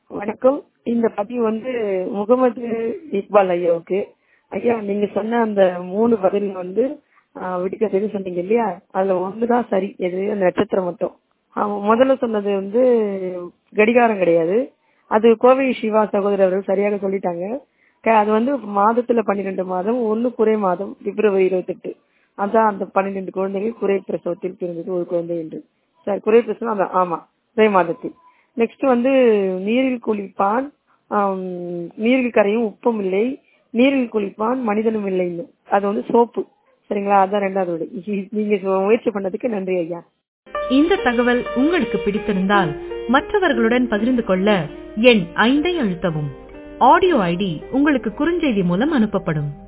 வணக்கம் இந்த பதிவு வந்து முகமது இக்பால் ஐயாவுக்கு ஐயா நீங்க சொன்ன அந்த மூணு பதில் வந்து ஆஹ், விடுக்க சரி சொன்னீங்க இல்லையா அதுல ஒண்ணுதான் சரி எது அந்த நட்சத்திரம் மட்டும் ஆமா, முதல்ல சொன்னது வந்து கடிகாரம் கிடையாது அது கோவை சிவா சகோதரர் அவர்கள் சரியாக சொல்லிட்டாங்க க- அது வந்து மாதத்துல பன்னிரெண்டு மாதம் ஒண்ணு குறை மாதம் பிப்ரவரி இருபத்தெட்டு அதான் அந்த பன்னிரெண்டு குழந்தைகள் குறை பிரசவத்தில் பிறந்தது ஒரு குழந்தை என்று சரி குறை பிரசவம் அதான் ஆமா குறை மாதத்தில் நெக்ஸ்ட் வந்து நீரில் குளிப்பான் ஆம், நீரில் கரையும் உப்பும் இல்லை நீரில் குளிப்பான் மனிதனும் இல்லைன்னு அது வந்து சோப்பு சரிங்களா அதான் ரெண்டாவது விடை. இ- நீங்க முயற்சி பண்ணதுக்கு நன்றி ஐயா இந்த தகவல் உங்களுக்கு பிடித்திருந்தால் மற்றவர்களுடன் பகிர்ந்து கொள்ள எண் ஐந்தை அழுத்தவும் ஆடியோ ஐடி உங்களுக்கு குறுஞ்செய்தி மூலம் அனுப்பப்படும்